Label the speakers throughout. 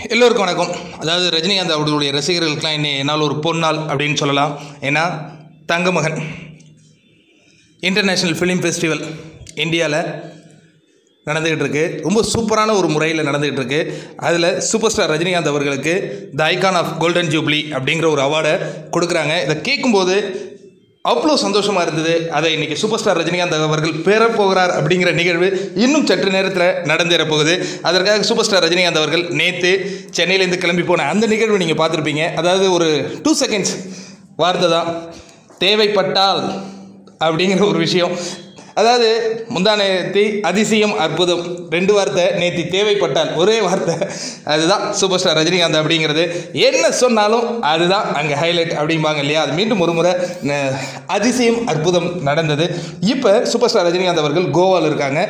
Speaker 1: எல்லோருக்கும் வணக்கம் அதாவது ரஜினிகாந்த் அவர்களுடைய ரசிகர்களுக்கெல்லாம் இன்னை என்னால் ஒரு பொன்னாள் அப்படின்னு சொல்லலாம் ஏன்னா தங்கமகன் இன்டர்நேஷ்னல் ஃபிலிம் ஃபெஸ்டிவல் இந்தியாவில் நடந்துக்கிட்டு இருக்கு ரொம்ப சூப்பரான ஒரு முறையில் நடந்துக்கிட்டு இருக்கு அதில் சூப்பர் ஸ்டார் ரஜினிகாந்த் அவர்களுக்கு the icon of golden jubilee அப்படிங்கிற ஒரு அவார்டை கொடுக்குறாங்க இதை கேட்கும்போது அவ்வளோ சந்தோஷமாக இருந்தது அதை இன்றைக்கி சூப்பர் ஸ்டார் ரஜினிகாந்த் அவர்கள் பெறப் போகிறார் அப்படிங்கிற நிகழ்வு இன்னும் சற்று நேரத்தில் நடந்தேறப் போகுது அதற்காக சூப்பர் ஸ்டார் ரஜினிகாந்த் அவர்கள் நேற்று சென்னையிலேருந்து கிளம்பி போன அந்த நிகழ்வு நீங்கள் பார்த்துருப்பீங்க அதாவது ஒரு டூ செகண்ட்ஸ் வார்த்தை தான் தேவைப்பட்டால் அப்படிங்கிற ஒரு விஷயம் அதாவது முந்தானத்தி அதிசயம் அற்புதம் ரெண்டு வார்த்தை நேத்தி தேவைப்பட்டால் ஒரே வார்த்தை அதுதான் சூப்பர் ஸ்டார் ரஜினிகாந்த் அப்படிங்கிறது என்ன சொன்னாலும் அதுதான் அங்கே ஹைலைட் அப்படிம்பாங்க இல்லையா அது மீண்டும் ஒரு முறை ந- அதிசயம் அற்புதம் நடந்தது இப்போ சூப்பர் ஸ்டார் ரஜினிகாந்த் அவர்கள் கோவாவில் இருக்காங்க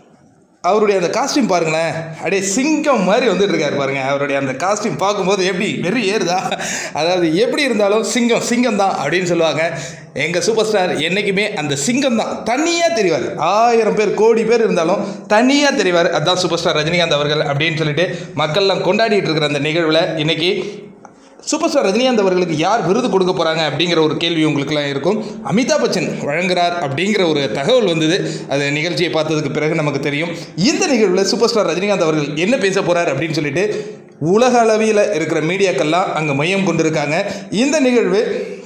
Speaker 1: அவருடைய அந்த காஸ்டியூம் பாருங்களேன் அப்படியே சிங்கம் மாதிரி வந்துட்டு இருக்காரு பாருங்க அவருடைய அந்த காஸ்டியூம் பார்க்கும்போது எப்படி வெறி ஏறுதா அதாவது எப்படி இருந்தாலும் சிங்கம் சிங்கம் தான் அப்படின்னு சொல்லுவாங்க எங்கள் சூப்பர் ஸ்டார் என்றைக்குமே அந்த சிங்கம் தான் தனியாக தெரிவார் ஆயிரம் பேர் கோடி பேர் இருந்தாலும் தனியாக தெரிவார் அதுதான் சூப்பர் ஸ்டார் ரஜினிகாந்த் அவர்கள் அப்படின்னு சொல்லிட்டு மக்கள்லாம் கொண்டாடிட்டு இருக்கிற அந்த நிகழ்வில் இன்னைக்கு சூப்பர் ஸ்டார் ரஜினிகாந்த் அவர்களுக்கு யார் விருது கொடுக்க போகிறாங்க அப்படிங்கிற ஒரு கேள்வி உங்களுக்குலாம் இருக்கும் அமிதாப் பச்சன் வழங்குறார் அப்படிங்கிற ஒரு தகவல் வந்தது அது நிகழ்ச்சியை பார்த்ததுக்கு பிறகு நமக்கு தெரியும் இந்த நிகழ்வில் சூப்பர் ஸ்டார் ரஜினிகாந்த் அவர்கள் என்ன பேச போகிறார் அப்படின்னு சொல்லிட்டு உலக அளவில் இருக்கிற மீடியாக்கள்லாம் அங்கே மையம் கொண்டிருக்காங்க இந்த நிகழ்வு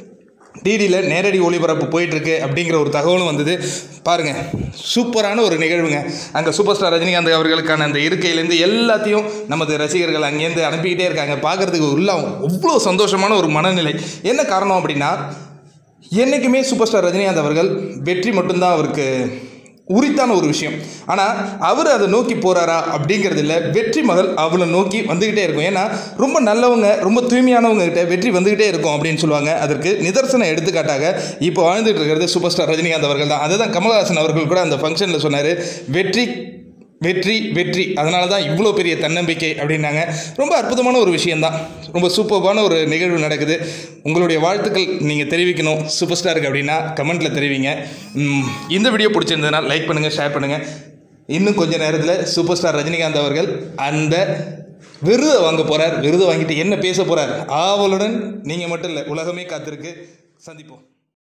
Speaker 1: டிடியில் நேரடி ஒளிபரப்பு போயிட்டுருக்கு அப்படிங்கிற ஒரு தகவலும் வந்தது பாருங்கள் சூப்பரான ஒரு நிகழ்வுங்க அங்கே சூப்பர் ஸ்டார் ரஜினிகாந்த் அவர்களுக்கான அந்த இருக்கையிலேருந்து எல்லாத்தையும் நமது ரசிகர்கள் அங்கேருந்து அனுப்பிக்கிட்டே இருக்காங்க பார்க்குறதுக்கு உள்ள அவ்வளோ சந்தோஷமான ஒரு மனநிலை என்ன காரணம் அப்படின்னா என்றைக்குமே சூப்பர் ஸ்டார் ரஜினிகாந்த் அவர்கள் வெற்றி மட்டும்தான் அவருக்கு உரித்தான ஒரு விஷயம் ஆனால் அவர் அதை நோக்கி போகிறாரா அப்படிங்கிறது இல்லை வெற்றி மகள் அவளை நோக்கி வந்துக்கிட்டே இருக்கும் ஏன்னா ரொம்ப நல்லவங்க ரொம்ப தூய்மையானவங்க கிட்ட வெற்றி வந்துக்கிட்டே இருக்கும் அப்படின்னு சொல்லுவாங்க அதற்கு நிதர்சன எடுத்துக்காட்டாக இப்போ வாழ்ந்துட்டு இருக்கிறது சூப்பர் ஸ்டார் ரஜினிகாந்த் அவர்கள் தான் அதை தான் கமலஹாசன் அவர்கள் கூட அந்த ஃபங்க்ஷனில் சொன்னார் வெற்றி வெற்றி வெற்றி அதனால தான் இவ்வளோ பெரிய தன்னம்பிக்கை அப்படின்னாங்க ரொம்ப அற்புதமான ஒரு விஷயந்தான் ரொம்ப சூப்பர்பான ஒரு நிகழ்வு நடக்குது உங்களுடைய வாழ்த்துக்கள் நீங்கள் தெரிவிக்கணும் சூப்பர் ஸ்டாருக்கு அப்படின்னா கமெண்ட்டில் தெரிவிங்க ம், இந்த வீடியோ பிடிச்சிருந்ததுன்னா லைக் பண்ணுங்கள் ஷேர் பண்ணுங்கள் இன்னும் கொஞ்ச நேரத்தில் சூப்பர் ஸ்டார் ரஜினிகாந்த் அவர்கள் அந்த விருதை வாங்க போகிறார் விருதை வாங்கிட்டு என்ன பேச போகிறார் ஆவலுடன் நீங்கள் மட்டும் இல்லை உலகமே காத்திருக்கு சந்திப்போம்